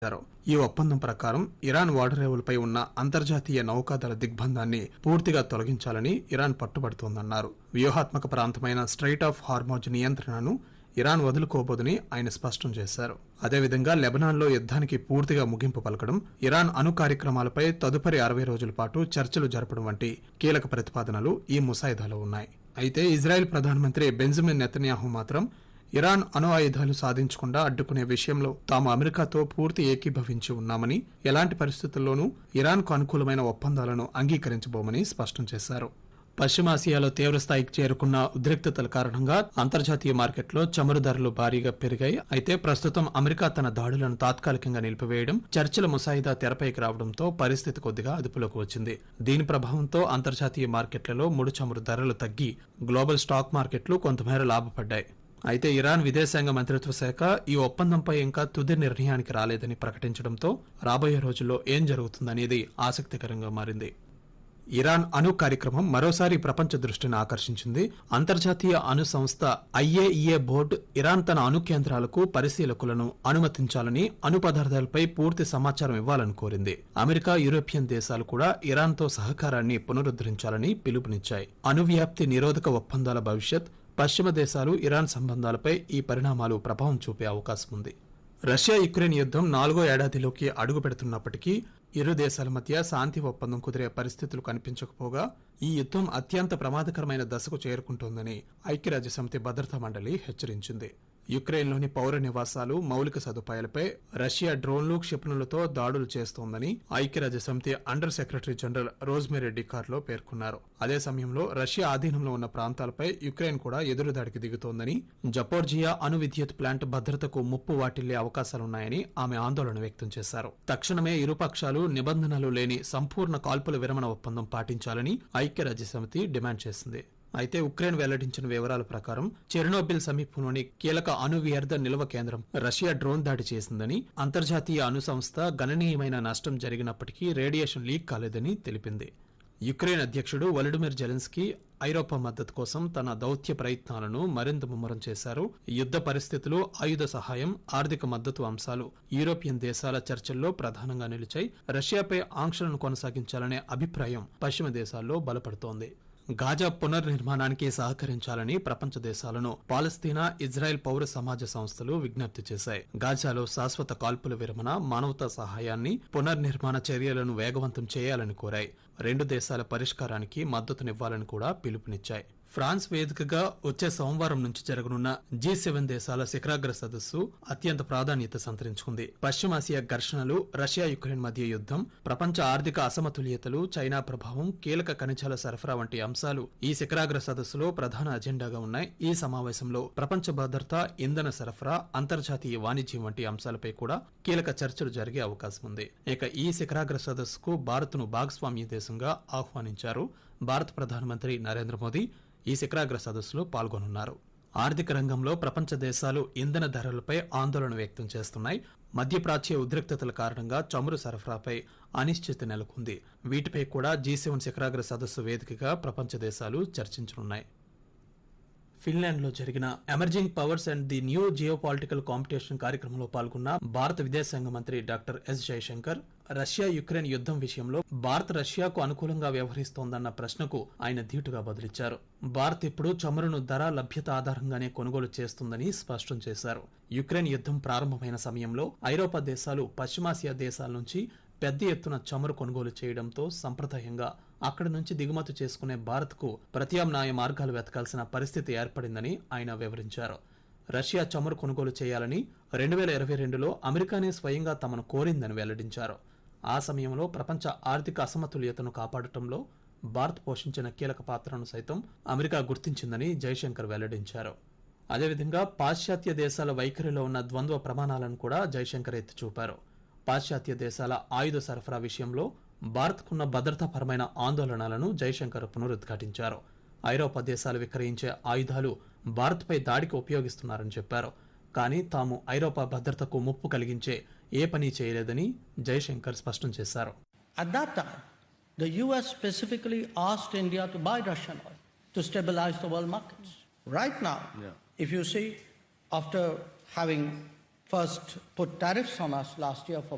చేశారు ఈ ఒప్పందం ప్రకారం ఇరాన్ ఓడరేవులపై ఉన్న అంతర్జాతీయ నౌకాదళ దిగ్బంధాన్ని పూర్తిగా తొలగించాలని ఇరాన్ పట్టుబడుతోందన్నారు వ్యూహాత్మక ప్రాంతమైన స్ట్రైట్ ఆఫ్ హార్మోజ్ నియంత్రణను ఇరాన్ వదులుకోబోదని ఆయన స్పష్టం చేశారు అదేవిధంగా లెబనాన్లో యుద్ధానికి పూర్తిగా ముగింపు పలకడం ఇరాన్ అణు కార్యక్రమాలపై తదుపరి అరవై రోజుల పాటు చర్చలు జరపడం వంటి కీలక ప్రతిపాదనలు ఈ ముసాయిదాలో ఉన్నాయి అయితే ఇజ్రాయెల్ ప్రధానమంత్రి బెంజమిన్ నెతన్యాహు మాత్రం ఇరాన్ అణు ఆయుధాలు సాధించకుండా అడ్డుకునే విషయంలో తాము అమెరికాతో పూర్తి ఏకీభవించి ఉన్నామని ఎలాంటి పరిస్థితుల్లోనూ ఇరాన్కు అనుకూలమైన ఒప్పందాలను అంగీకరించబోమని స్పష్టం చేశారు పశ్చిమాసియాలో తీవ్రస్థాయికి చేరుకున్న ఉద్రిక్తతల కారణంగా అంతర్జాతీయ మార్కెట్లో చమురు ధరలు భారీగా పెరిగాయి అయితే ప్రస్తుతం అమెరికా తన దాడులను తాత్కాలికంగా నిలిపివేయడం చర్చల ముసాయిదా తెరపైకి రావడంతో పరిస్థితి కొద్దిగా అదుపులోకి వచ్చింది దీని ప్రభావంతో అంతర్జాతీయ మార్కెట్లలో ముడి చమురు ధరలు తగ్గి గ్లోబల్ స్టాక్ మార్కెట్లు కొంతమేర లాభపడ్డాయి అయితే ఇరాన్ విదేశాంగ మంత్రిత్వ శాఖ ఈ ఒప్పందంపై ఇంకా తుది నిర్ణయానికి రాలేదని ప్రకటించడంతో రాబోయే రోజుల్లో ఏం జరుగుతుందనేది ఆసక్తికరంగా మారింది ఇరాన్ అణు కార్యక్రమం మరోసారి ప్రపంచ దృష్టిని ఆకర్షించింది అంతర్జాతీయ అణు సంస్థ ఐఏఈఏ బోర్డు ఇరాన్ తన అణు కేంద్రాలకు పరిశీలకులను అనుమతించాలని అణు పదార్థాలపై పూర్తి సమాచారం ఇవ్వాలని కోరింది అమెరికా యూరోపియన్ దేశాలు కూడా ఇరాన్తో సహకారాన్ని పునరుద్ధరించాలని పిలుపునిచ్చాయి అణువ్యాప్తి నిరోధక ఒప్పందాల భవిష్యత్ పశ్చిమ దేశాలు ఇరాన్ సంబంధాలపై ఈ పరిణామాలు ప్రభావం చూపే అవకాశం ఉంది రష్యా యుక్రెయిన్ యుద్ధం నాలుగో ఏడాదిలోకి అడుగు పెడుతున్నప్పటికీ ఇరు దేశాల మధ్య శాంతి ఒప్పందం కుదిరే పరిస్థితులు కనిపించకపోగా ఈ యుద్ధం అత్యంత ప్రమాదకరమైన దశకు చేరుకుంటోందని ఐక్యరాజ్యసమితి భద్రతా మండలి హెచ్చరించింది యుక్రెయిన్లోని పౌర నివాసాలు మౌలిక సదుపాయాలపై రష్యా డ్రోన్లు క్షిపణులతో దాడులు చేస్తోందని ఐక్యరాజ్యసమితి under secretary general Rosemary DiCarlo పేర్కొన్నారు అదే సమయంలో రష్యా ఆధీనంలో ఉన్న ప్రాంతాలపై యుక్రెయిన్ కూడా ఎదురుదాడికి దిగుతోందని జపోర్జియా అణు విద్యుత్ ప్లాంట్ భద్రతకు ముప్పు వాటిల్లే అవకాశాలున్నాయని ఆమె ఆందోళన వ్యక్తం చేశారు తక్షణమే ఇరుపక్షాలు నిబంధనలు లేని సంపూర్ణ కాల్పుల విరమణ ఒప్పందం పాటించాలని ఐక్యరాజ్యసమితి డిమాండ్ చేసింది అయితే ఉక్రెయిన్ వెల్లడించిన వివరాల ప్రకారం చెర్నోబిల్ సమీపంలోని కీలక అణు వ్యర్థ నిల్వ కేంద్రం రష్యా డ్రోన్ దాడి చేసిందని అంతర్జాతీయ అణు సంస్థ గణనీయమైన నష్టం జరిగినప్పటికీ రేడియేషన్ లీక్ కాలేదని తెలిపింది యుక్రెయిన్ అధ్యక్షుడు వలడిమిర్ జెలెన్స్కీ ఐరోపా మద్దతు కోసం తన దౌత్య ప్రయత్నాలను మరింత ముమ్మరం చేశారు యుద్ధ పరిస్థితులు ఆయుధ సహాయం ఆర్థిక మద్దతు అంశాలు యూరోపియన్ దేశాల చర్చల్లో ప్రధానంగా నిలిచాయి రష్యాపై ఆంక్షలను కొనసాగించాలనే అభిప్రాయం పశ్చిమ దేశాల్లో బలపడుతోంది గాజా పునర్నిర్మాణానికి సహకరించాలని ప్రపంచ దేశాలను పాలస్తీనా ఇజ్రాయెల్ పౌర సమాజ సంస్థలు విజ్ఞప్తి చేశాయి గాజాలో శాశ్వత కాల్పుల విరమణ మానవతా సహాయాన్ని పునర్నిర్మాణ చర్యలను వేగవంతం చేయాలని కోరాయి రెండు దేశాల పరిష్కారానికి మద్దతునివ్వాలని కూడా పిలుపునిచ్చాయి ఫ్రాన్స్ వేదికగా వచ్చే సోమవారం నుంచి జరగనున్న జీ సెవెన్ దేశాల శిఖరాగ్ర సదస్సు అత్యంత ప్రాధాన్యత సంతరించుకుంది పశ్చిమాసియా ఘర్షణలు రష్యా యుక్రెయిన్ మధ్య యుద్ధం ప్రపంచ ఆర్థిక అసమతుల్యతలు చైనా ప్రభావం కీలక ఖనిజాల సరఫరా వంటి అంశాలు ఈ శిఖరాగ్ర సదస్సులో ప్రధాన అజెండాగా ఉన్నాయి ఈ సమావేశంలో ప్రపంచ భద్రత ఇంధన సరఫరా అంతర్జాతీయ వాణిజ్యం వంటి అంశాలపై కూడా కీలక చర్చలు జరిగే అవకాశం ఉంది ఇక ఈ శిఖరాగ్ర సదస్సుకు భారత్ను భాగస్వామ్య దేశంగా ఆహ్వానించారు భారత ప్రధానమంత్రి నరేంద్ర మోదీ ఈ శిఖరాగ్ర సదస్సులో పాల్గొనున్నారు ఆర్థిక రంగంలో ప్రపంచ దేశాలు ఇంధన ధరలపై ఆందోళన వ్యక్తం చేస్తున్నాయి మధ్యప్రాచ్య ఉద్రిక్తతల కారణంగా చమురు సరఫరాపై అనిశ్చితి నెలకొంది వీటిపై కూడా జీ సెవెన్ శిఖరాగ్ర సదస్సు వేదికగా ప్రపంచ దేశాలు చర్చించనున్నాయి ఫిన్లాండ్ లో జరిగిన emerging powers and the new geopolitical competition కార్యక్రమంలో పాల్గొన్న భారత విదేశాంగ మంత్రి doctor S Jaishankar Russia Ukraine యుద్ధం విషయంలో భారత్ రష్యాకు అనుకూలంగా వ్యవహరిస్తోందన్న ప్రశ్నకు ఆయన ధీటుగా బదులిచ్చారు భారత్ ఇప్పుడు చమురును ధర లభ్యత ఆధారంగానే కొనుగోలు చేస్తుందని స్పష్టం చేశారు యుక్రెయిన్ యుద్ధం ప్రారంభమైన సమయంలో ఐరోపా దేశాలు పశ్చిమాసియా దేశాల నుంచి పెద్ద ఎత్తున చమురు కొనుగోలు చేయడంతో సంప్రదాయంగా అక్కడి నుంచి దిగుమతి చేసుకునే భారత్కు ప్రత్యామ్నాయ మార్గాలు వెతకాల్సిన పరిస్థితి ఏర్పడిందని ఆయన వివరించారు రష్యా చమురు కొనుగోలు చేయాలని రెండు వేల ఇరవై రెండులో అమెరికానే స్వయంగా తమను కోరిందని వెల్లడించారు ఆ సమయంలో ప్రపంచ ఆర్థిక అసమతుల్యతను కాపాడటంలో భారత్ పోషించిన కీలక పాత్రను సైతం అమెరికా గుర్తించిందని జైశంకర్ వెల్లడించారు అదేవిధంగా పాశ్చాత్య దేశాల వైఖరిలో ఉన్న ద్వంద్వ ప్రమాణాలను కూడా జైశంకర్ ఎత్తి చూపారు పాశ్చాత్య దేశాల ఆయుధ సరఫరా విషయంలో భారత్కున్న భద్రతాపరమైన ఆందోళనలను జైశంకర్ పునరుద్ఘాటించారు ఐరోపా దేశాలు విక్రయించే ఆయుధాలు భారత్పై దాడికి ఉపయోగిస్తున్నారని చెప్పారు కానీ తాము ఐరోపా భద్రతకు ముప్పు కలిగించే ఏ పని చేయలేదని జైశంకర్ స్పష్టం చేశారు At that time, the US specifically asked India to buy Russian oil to stabilize the world markets. Right now, if you see, after having first put tariffs on us last year for